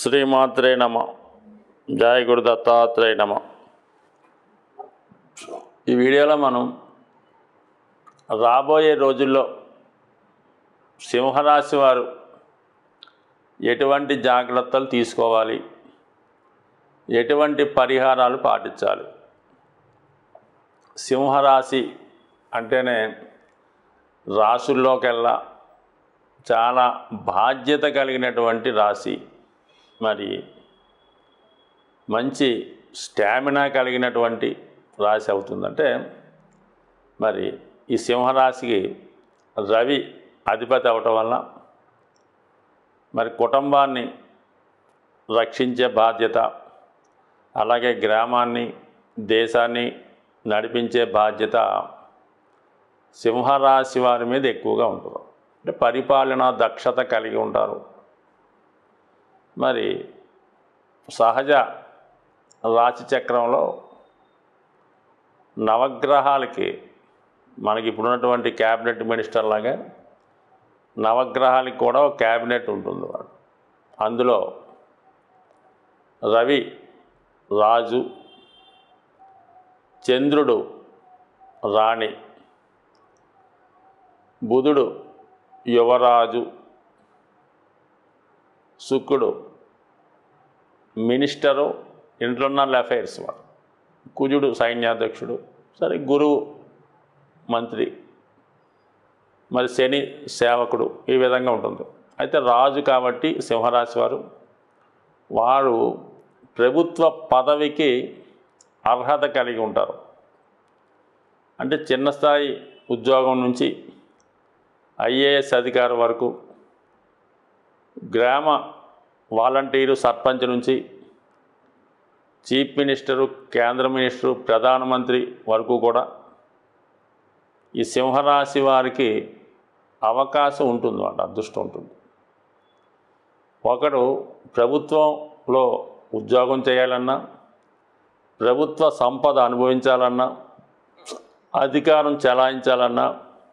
శ్రీమాత్రే నమ జయ గురు దత్తాత్రేయ నమ ఈ వీడియోలో మనం రాబోయే రోజుల్లో సింహరాశి వారు ఎటువంటి జాగ్రత్తలు తీసుకోవాలి ఎటువంటి పరిహారాలు పాటించాలి సింహరాశి అంటేనే రాసుల్లోకెల్లా చాలా బాధ్యత కలిగినటువంటి రాశి మరి మంచి స్టామినా కలిగినటువంటి రాశి అవుతుందంటే మరి ఈ సింహరాశికి రవి అధిపతి అవటం వల్ల మరి కుటుంబాన్ని రక్షించే బాధ్యత అలాగే గ్రామాన్ని దేశాన్ని నడిపించే బాధ్యత సింహరాశి వారి మీద ఎక్కువగా ఉంటుంది అంటే పరిపాలన దక్షత కలిగి ఉంటారు మరి సహజ రాశి చక్రంలో నవగ్రహాలకి మనకి ఇప్పుడున్నటువంటి క్యాబినెట్ మినిస్టర్ లాగా నవగ్రహాలకి కూడా ఒక క్యాబినెట్ ఉంటుంది వాడు అందులో రవి రాజు చంద్రుడు రాణి బుధుడు యువరాజు శుక్రుడు మినిస్టరు ఇంటర్నల్ అఫైర్స్ వాడు కుజుడు సైన్యాధ్యక్షుడు సరే గురువు మంత్రి మరి శని సేవకుడు ఈ విధంగా ఉంటుంది అయితే రాజు కాబట్టి సింహరాశి వారు వారు ప్రభుత్వ పదవికి అర్హత కలిగి ఉంటారు అంటే చిన్న స్థాయి ఉద్యోగం నుంచి ఐఏఎస్ అధికారి వరకు గ్రామ వాలంటీరు సర్పంచ్ నుంచి చీఫ్ మినిస్టరు కేంద్ర మినిస్టరు ప్రధానమంత్రి వరకు కూడా ఈ సింహరాశి వారికి అవకాశం ఉంటుంది వాళ్ళ అదృష్టం ఉంటుంది ఒకడు ప్రభుత్వంలో ఉద్యోగం చేయాలన్నా ప్రభుత్వ సంపద అనుభవించాలన్నా అధికారం చెలాయించాలన్నా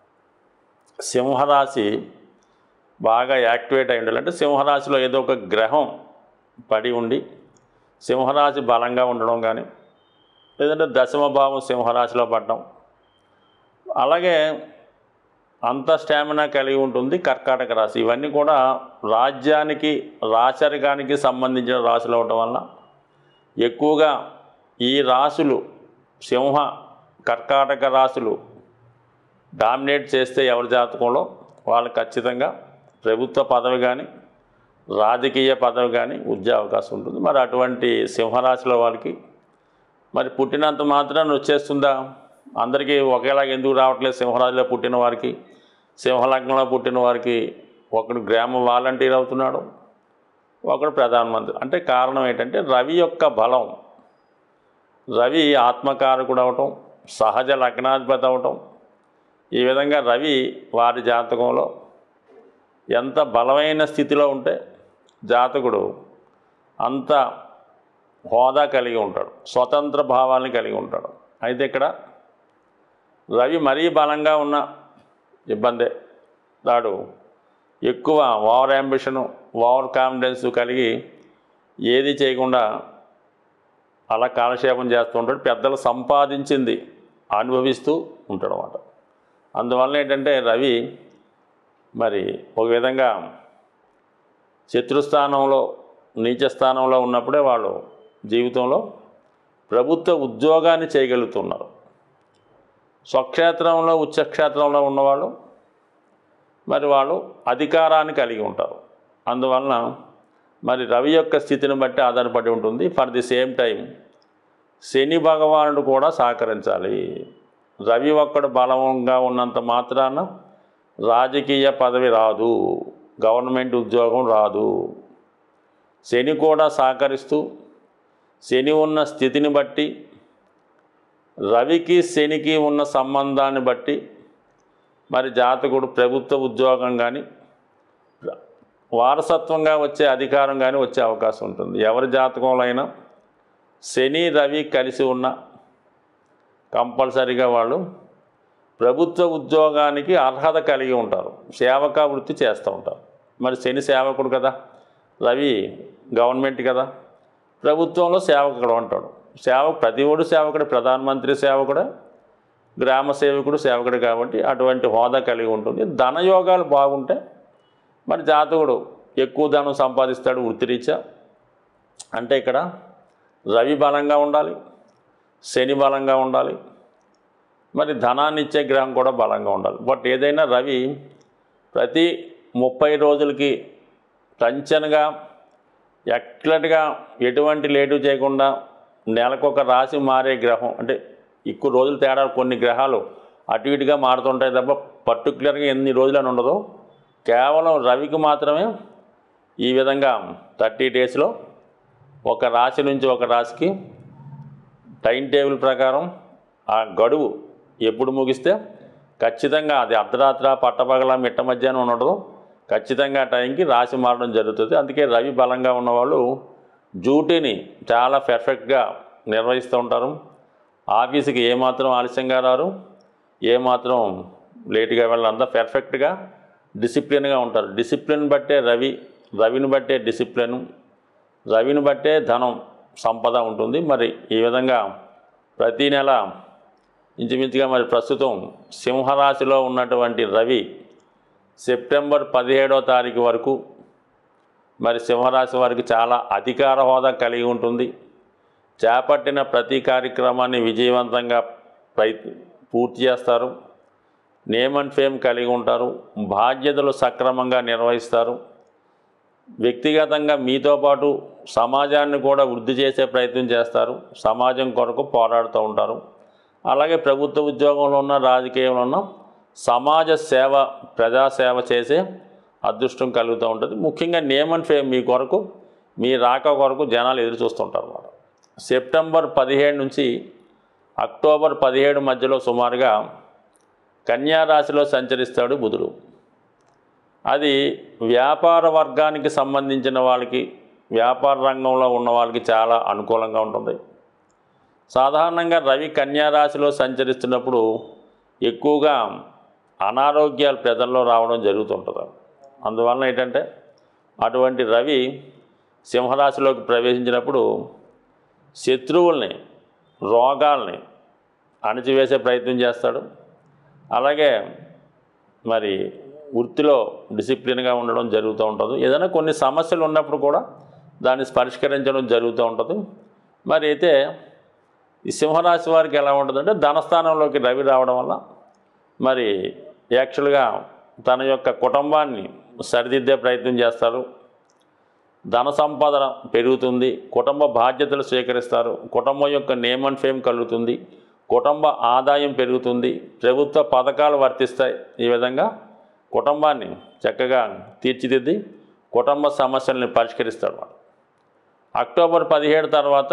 సింహరాశి బాగా యాక్టివేట్ అయి ఉండాలి అంటే సింహరాశిలో ఏదో ఒక గ్రహం పడి ఉండి సింహరాశి బలంగా ఉండడం కానీ లేదంటే దశమ భావం సింహరాశిలో పడడం అలాగే అంత స్టామినా కలిగి ఉంటుంది కర్కాటక రాశి ఇవన్నీ కూడా రాజ్యానికి రాచరికానికి సంబంధించిన రాశులు అవడం వల్ల ఎక్కువగా ఈ రాశులు సింహ కర్కాటక రాశులు డామినేట్ చేస్తే ఎవరి జాతకంలో వాళ్ళు ఖచ్చితంగా ప్రభుత్వ పదవి కానీ రాజకీయ పదవి కానీ ఉద్యోగ అవకాశం ఉంటుంది మరి అటువంటి సింహరాశిలో వాళ్ళకి మరి పుట్టినంత మాత్రాన్ని వచ్చేస్తుందా అందరికీ ఒకేలాగా ఎందుకు రావట్లేదు సింహరాశిలో పుట్టిన వారికి సింహలగ్నంలో పుట్టిన వారికి ఒకడు గ్రామ వాలంటీర్ అవుతున్నాడు ఒకడు ప్రధానమంత్రి అంటే కారణం ఏంటంటే రవి యొక్క బలం రవి ఆత్మకారకుడు అవటం సహజ లగ్నాధిపతి అవటం ఈ విధంగా రవి వారి జాతకంలో ఎంత బలమైన స్థితిలో ఉంటే జాతకుడు అంత హోదా కలిగి ఉంటాడు స్వతంత్ర భావాన్ని కలిగి ఉంటాడు అయితే ఇక్కడ రవి మరీ బలంగా ఉన్న ఇబ్బందే వాడు ఎక్కువ ఓవర్ అంబిషను ఓవర్ కాన్ఫిడెన్స్ కలిగి ఏది చేయకుండా అలా కాలక్షేపం చేస్తూ ఉంటాడు పెద్దలు సంపాదించింది అనుభవిస్తూ ఉంటాడు అన్నమాట అందువల్ల ఏంటంటే రవి మరి ఒక విధంగా శత్రుస్థానంలో నీచ స్థానంలో ఉన్నప్పుడే వాళ్ళు జీవితంలో ప్రభుత్వ ఉద్యోగాన్ని చేయగలుగుతున్నారు స్వక్షేత్రంలో ఉచ్చక్షేత్రంలో ఉన్నవాళ్ళు మరి వాళ్ళు అధికారాన్ని కలిగి ఉంటారు అందువలన మరి రవి యొక్క స్థితిని బట్టి ఆధారపడి ఉంటుంది ఫర్ ది సేమ్ టైం శని భగవానుడు కూడా సహకరించాలి రవి ఒక్కడు బలంగా ఉన్నంత మాత్రాన రాజకీయ పదవి రాదు గవర్నమెంట్ ఉద్యోగం రాదు శని కూడా సహకరిస్తూ శని ఉన్న స్థితిని బట్టి రవికి శనికి ఉన్న సంబంధాన్ని బట్టి మరి జాతకుడు ప్రభుత్వ ఉద్యోగం కానీ వారసత్వంగా వచ్చే అధికారం కానీ వచ్చే అవకాశం ఉంటుంది ఎవరి జాతకంలో అయినా శని రవి కలిసి ఉన్న కంపల్సరీగా వాళ్ళు ప్రభుత్వ ఉద్యోగానికి అర్హత కలిగి ఉంటారు సేవకా వృత్తి చేస్తూ ఉంటారు మరి శని సేవకుడు కదా రవి గవర్నమెంట్ కదా ప్రభుత్వంలో సేవకుడు అంటాడు సేవకు ప్రతి ఒడు సేవకుడు ప్రధానమంత్రి సేవకుడే గ్రామ సేవకుడు సేవకుడు కాబట్టి అటువంటి హోదా కలిగి ఉంటుంది ధనయోగాలు బాగుంటే మరి జాతకుడు ఎక్కువ ధనం సంపాదిస్తాడు వృత్తిరీత్యా అంటే ఇక్కడ రవి బలంగా ఉండాలి శని బలంగా ఉండాలి మరి ధనాన్ని ఇచ్చే గ్రహం కూడా బలంగా ఉండాలి బట్ ఏదైనా రవి ప్రతి ముప్పై రోజులకి టంచన్గా ఎక్లట్గా ఎటువంటి లేటు చేయకుండా నెలకొక రాశి మారే గ్రహం అంటే ఎక్కువ రోజులు తేడా కొన్ని గ్రహాలు అటు ఇటుగా మారుతుంటాయి తప్ప పర్టికులర్గా ఎన్ని రోజులని ఉండదు కేవలం రవికి మాత్రమే ఈ విధంగా థర్టీ డేస్లో ఒక రాశి నుంచి ఒక రాశికి టైం టేబుల్ ప్రకారం ఆ గడువు ఎప్పుడు ముగిస్తే ఖచ్చితంగా అది అర్ధరాత్ర పట్టపగల మిట్ట మధ్యాహ్నం ఉండదు ఖచ్చితంగా ఆ టైంకి రాశి మారడం జరుగుతుంది అందుకే రవి బలంగా ఉన్నవాళ్ళు డ్యూటీని చాలా పర్ఫెక్ట్గా నిర్వహిస్తూ ఉంటారు ఆఫీస్కి ఏమాత్రం ఆలస్యంగా రారు ఏమాత్రం లేటుగా వెళ్ళరు అంతా పర్ఫెక్ట్గా డిసిప్లిన్గా ఉంటారు డిసిప్లిన్ బట్టే రవి రవిని బట్టే డిసిప్లిన్ రవిని బట్టే ధనం సంపద ఉంటుంది మరి ఈ విధంగా ప్రతీ నెల ఇంచుమించుగా మరి ప్రస్తుతం సింహరాశిలో ఉన్నటువంటి రవి సెప్టెంబర్ పదిహేడో తారీఖు వరకు మరి సింహరాశి వారికి చాలా అధికార హోదా కలిగి ఉంటుంది చేపట్టిన ప్రతి కార్యక్రమాన్ని విజయవంతంగా ప్రయత్ పూర్తి చేస్తారు నేమ్ అండ్ ఫేమ్ కలిగి ఉంటారు బాధ్యతలు సక్రమంగా నిర్వహిస్తారు వ్యక్తిగతంగా మీతో పాటు సమాజాన్ని కూడా వృద్ధి చేసే ప్రయత్నం చేస్తారు సమాజం కొరకు పోరాడుతూ ఉంటారు అలాగే ప్రభుత్వ ఉద్యోగంలో ఉన్న రాజకీయంలో ఉన్న సమాజ సేవ ప్రజాసేవ చేసే అదృష్టం కలుగుతూ ఉంటుంది ముఖ్యంగా నేమ్ అండ్ ఫేమ్ మీ కొరకు మీ రాక కొరకు జనాలు ఎదురు చూస్తుంటారు అన్నమాట సెప్టెంబర్ పదిహేడు నుంచి అక్టోబర్ పదిహేడు మధ్యలో సుమారుగా కన్యా రాశిలో సంచరిస్తాడు బుధుడు అది వ్యాపార వర్గానికి సంబంధించిన వాళ్ళకి వ్యాపార రంగంలో ఉన్న వాళ్ళకి చాలా అనుకూలంగా ఉంటుంది సాధారణంగా రవి కన్యా రాశిలో సంచరిస్తున్నప్పుడు ఎక్కువగా అనారోగ్యాలు ప్రజల్లో రావడం జరుగుతుంటుంది అందువలన ఏంటంటే అటువంటి రవి సింహరాశిలోకి ప్రవేశించినప్పుడు శత్రువుల్ని రోగాల్ని అణిచివేసే ప్రయత్నం చేస్తాడు అలాగే మరి వృత్తిలో డిసిప్లిన్గా ఉండడం జరుగుతూ ఉంటుంది ఏదైనా కొన్ని సమస్యలు ఉన్నప్పుడు కూడా దాన్ని పరిష్కరించడం జరుగుతూ ఉంటుంది మరి అయితే ఈ సింహరాశి వారికి ఎలా ఉంటుందంటే ధనస్థానంలోకి రవి రావడం వల్ల మరి యాక్చువల్గా తన యొక్క కుటుంబాన్ని సరిదిద్దే ప్రయత్నం చేస్తారు ధన సంపాదన పెరుగుతుంది కుటుంబ బాధ్యతలు స్వీకరిస్తారు కుటుంబం యొక్క నేమ్ అండ్ ఫేమ్ కలుగుతుంది కుటుంబ ఆదాయం పెరుగుతుంది ప్రభుత్వ పథకాలు వర్తిస్తాయి ఈ విధంగా కుటుంబాన్ని చక్కగా తీర్చిదిద్ది కుటుంబ సమస్యల్ని పరిష్కరిస్తాడు వాడు అక్టోబర్ పదిహేడు తర్వాత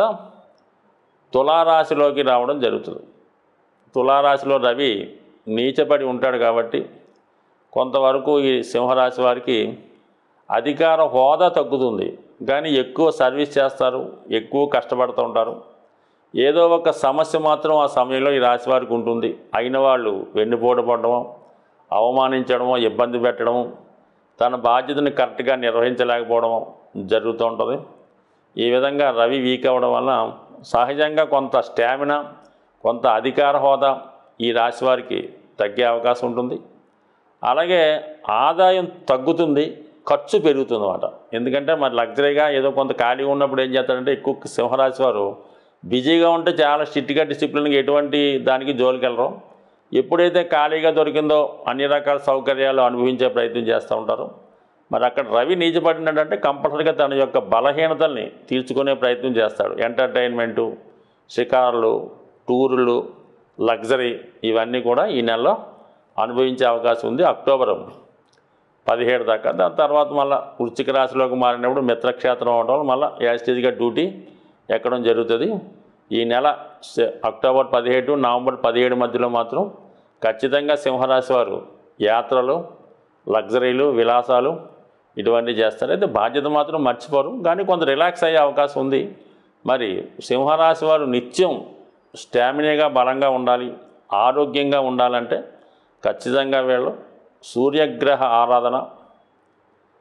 తులారాశిలోకి రావడం జరుగుతుంది తులారాశిలో రవి నీచపడి ఉంటాడు కాబట్టి కొంతవరకు ఈ సింహరాశి వారికి అధికార హోదా తగ్గుతుంది కానీ ఎక్కువ సర్వీస్ చేస్తారు ఎక్కువ కష్టపడుతూ ఉంటారు ఏదో ఒక సమస్య మాత్రం ఆ సమయంలో ఈ రాశి వారికి ఉంటుంది అయిన వాళ్ళు వెన్నుపోటు పడడం అవమానించడమో ఇబ్బంది పెట్టడము తన బాధ్యతను కరెక్ట్గా నిర్వహించలేకపోవడం జరుగుతూ ఉంటుంది ఈ విధంగా రవి వీక్ అవ్వడం వల్ల సహజంగా కొంత స్టామినా కొంత అధికార హోదా ఈ రాశి వారికి తగ్గే అవకాశం ఉంటుంది అలాగే ఆదాయం తగ్గుతుంది ఖర్చు పెరుగుతుంది అన్నమాట ఎందుకంటే మరి లగ్జరీగా ఏదో కొంత ఖాళీ ఉన్నప్పుడు ఏం చేస్తారంటే ఎక్కువ సింహరాశి వారు బిజీగా ఉంటే చాలా స్ట్రిక్ట్గా డిసిప్లిన్గా ఎటువంటి దానికి జోలికెళ్ళరు ఎప్పుడైతే ఖాళీగా దొరికిందో అన్ని రకాల సౌకర్యాలు అనుభవించే ప్రయత్నం చేస్తూ ఉంటారు మరి అక్కడ రవి నీచపడినాడంటే కంపల్సరీగా తన యొక్క బలహీనతల్ని తీర్చుకునే ప్రయత్నం చేస్తాడు ఎంటర్టైన్మెంటు షికారులు టూర్లు లగ్జరీ ఇవన్నీ కూడా ఈ నెలలో అనుభవించే అవకాశం ఉంది అక్టోబర్ పదిహేడు దాకా దాని తర్వాత మళ్ళీ వృశ్చిక రాశిలోకి మారినప్పుడు మిత్రక్షేత్రం అవడం వల్ల మళ్ళీ యాస్టేజ్గా డ్యూటీ ఎక్కడం జరుగుతుంది ఈ నెల సె- అక్టోబర్ పదిహేడు నవంబర్ పదిహేడు మధ్యలో మాత్రం ఖచ్చితంగా సింహరాశి వారు యాత్రలు లగ్జరీలు విలాసాలు ఇటువంటివి చేస్తారు అయితే బాధ్యత మాత్రం మర్చిపోరు కానీ కొంత రిలాక్స్ అయ్యే అవకాశం ఉంది మరి సింహరాశి వారు నిత్యం స్టామినాగా బలంగా ఉండాలి ఆరోగ్యంగా ఉండాలంటే ఖచ్చితంగా వీళ్ళు సూర్యగ్రహ ఆరాధన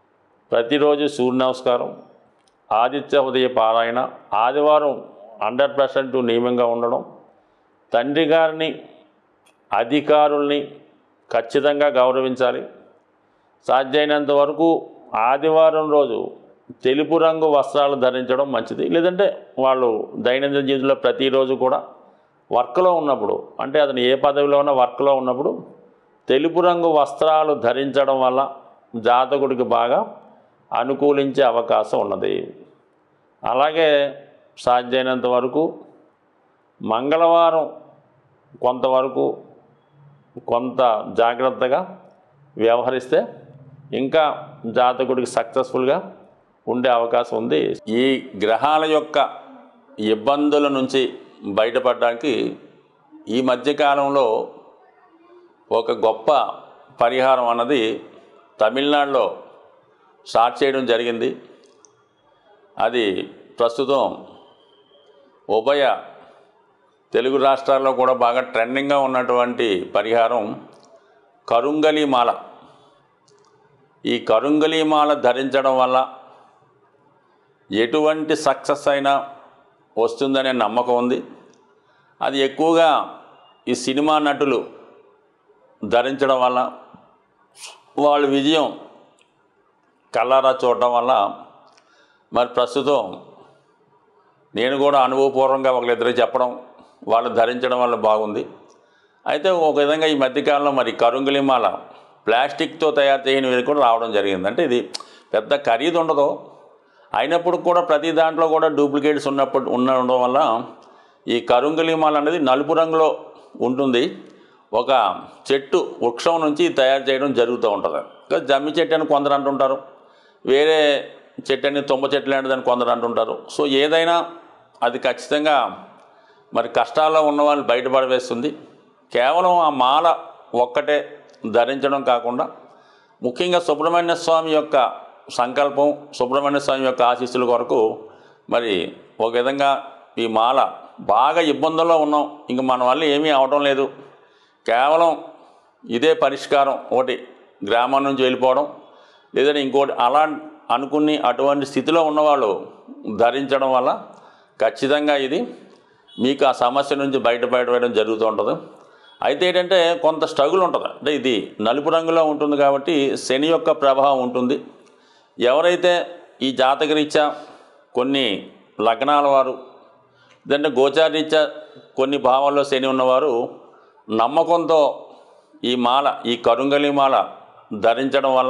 ప్రతిరోజు సూర్య నమస్కారం ఆదిత్య ఉదయ పారాయణ ఆదివారం హండ్రెడ్ పర్సెంట్ నియమంగా ఉండడం తండ్రి గారిని అధికారుల్ని ఖచ్చితంగా గౌరవించాలి సాధ్యమైనంత వరకు ఆదివారం రోజు తెలుపు రంగు వస్త్రాలు ధరించడం మంచిది లేదంటే వాళ్ళు దైనందిన జీవితంలో ప్రతిరోజు కూడా వర్క్లో ఉన్నప్పుడు అంటే అతను ఏ పదవిలో ఉన్నా వర్క్లో ఉన్నప్పుడు తెలుపు రంగు వస్త్రాలు ధరించడం వల్ల జాతకుడికి బాగా అనుకూలించే అవకాశం ఉన్నది అలాగే సాధ్యమైనంత వరకు మంగళవారం కొంతవరకు కొంత జాగ్రత్తగా వ్యవహరిస్తే ఇంకా జాతకుడికి సక్సెస్ఫుల్గా ఉండే అవకాశం ఉంది ఈ గ్రహాల యొక్క ఇబ్బందుల నుంచి బయటపడడానికి ఈ మధ్యకాలంలో ఒక గొప్ప పరిహారం అన్నది తమిళనాడులో స్టార్ట్ చేయడం జరిగింది అది ప్రస్తుతం ఉభయ తెలుగు రాష్ట్రాల్లో కూడా బాగా ట్రెండింగ్గా ఉన్నటువంటి పరిహారం కరుంగలి మాల ఈ కరుంగలి మాల ధరించడం వల్ల ఎటువంటి సక్సెస్ అయినా వస్తుందనే నమ్మకం ఉంది అది ఎక్కువగా ఈ సినిమా నటులు ధరించడం వల్ల వాళ్ళ విజయం కళ్ళారా చూడటం వల్ల మరి ప్రస్తుతం నేను కూడా అనుభవపూర్వకంగా ఒకరిద్దరికి చెప్పడం వాళ్ళు ధరించడం వల్ల బాగుంది అయితే ఒక విధంగా ఈ మధ్యకాలంలో మరి కరుంగులిమాల ప్లాస్టిక్తో తయారు చేయని కూడా రావడం జరిగింది అంటే ఇది పెద్ద ఖరీదు ఉండదు అయినప్పుడు కూడా ప్రతి దాంట్లో కూడా డూప్లికేట్స్ ఉన్నప్పుడు ఉండడం వల్ల ఈ కరుంగలిమాల అనేది నలుపు రంగులో ఉంటుంది ఒక చెట్టు వృక్షం నుంచి తయారు చేయడం జరుగుతూ ఉంటుంది ఇంకా జమ్మి చెట్టు అని కొందరు అంటుంటారు వేరే చెట్టు అని తుమ్మ చెట్టు లాంటిదని కొందరు అంటుంటారు సో ఏదైనా అది ఖచ్చితంగా మరి కష్టాల్లో ఉన్న వాళ్ళు బయటపడవేస్తుంది కేవలం ఆ మాల ఒక్కటే ధరించడం కాకుండా ముఖ్యంగా సుబ్రహ్మణ్య స్వామి యొక్క సంకల్పం సుబ్రహ్మణ్య స్వామి యొక్క ఆశీస్సుల కొరకు మరి ఒక విధంగా ఈ మాల బాగా ఇబ్బందుల్లో ఉన్నాం ఇంక మన వల్ల ఏమీ అవడం లేదు కేవలం ఇదే పరిష్కారం ఒకటి గ్రామం నుంచి వెళ్ళిపోవడం లేదంటే ఇంకోటి అలా అనుకుని అటువంటి స్థితిలో ఉన్నవాళ్ళు ధరించడం వల్ల ఖచ్చితంగా ఇది మీకు ఆ సమస్య నుంచి బయటపడడం జరుగుతూ ఉంటుంది అయితే ఏంటంటే కొంత స్ట్రగుల్ ఉంటుంది అంటే ఇది నలుపు రంగులో ఉంటుంది కాబట్టి శని యొక్క ప్రభావం ఉంటుంది ఎవరైతే ఈ జాతకరీత్యా కొన్ని లగ్నాల వారు లేదంటే గోచారీత్యా కొన్ని భావాల్లో శని ఉన్నవారు నమ్మకంతో ఈ మాల ఈ కరుంగలి మాల ధరించడం వల్ల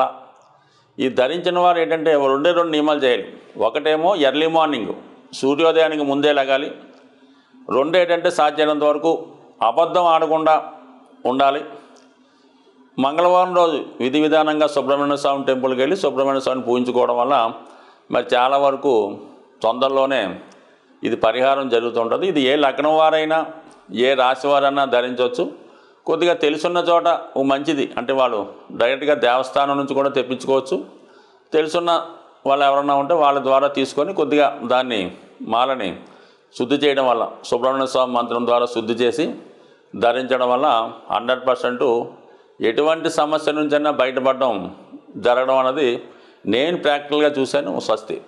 ఈ ధరించిన వారు ఏంటంటే రెండే రెండు నియమాలు చేయాలి ఒకటేమో ఎర్లీ మార్నింగ్ సూర్యోదయానికి ముందే లగాలి రెండు ఏంటంటే సాధ్యమైనంత వరకు అబద్ధం ఆడకుండా ఉండాలి మంగళవారం రోజు విధి విధానంగా సుబ్రహ్మణ్య స్వామి టెంపుల్కి వెళ్ళి సుబ్రహ్మణ్య స్వామిని పూజించుకోవడం వల్ల మరి చాలా వరకు తొందరలోనే ఇది పరిహారం జరుగుతుంటుంది ఇది ఏ లగ్నం వారైనా ఏ రాశి వారైనా ధరించవచ్చు కొద్దిగా తెలుసున్న చోట ఓ మంచిది అంటే వాళ్ళు డైరెక్ట్గా దేవస్థానం నుంచి కూడా తెప్పించుకోవచ్చు తెలుసున్న వాళ్ళు ఎవరన్నా ఉంటే వాళ్ళ ద్వారా తీసుకొని కొద్దిగా దాన్ని మాలని శుద్ధి చేయడం వల్ల సుబ్రహ్మణ్య స్వామి మంత్రం ద్వారా శుద్ధి చేసి ధరించడం వల్ల హండ్రెడ్ పర్సెంట్ ఎటువంటి సమస్య నుంచైనా బయటపడడం జరగడం అన్నది నేను ప్రాక్టికల్గా చూశాను స్వస్తి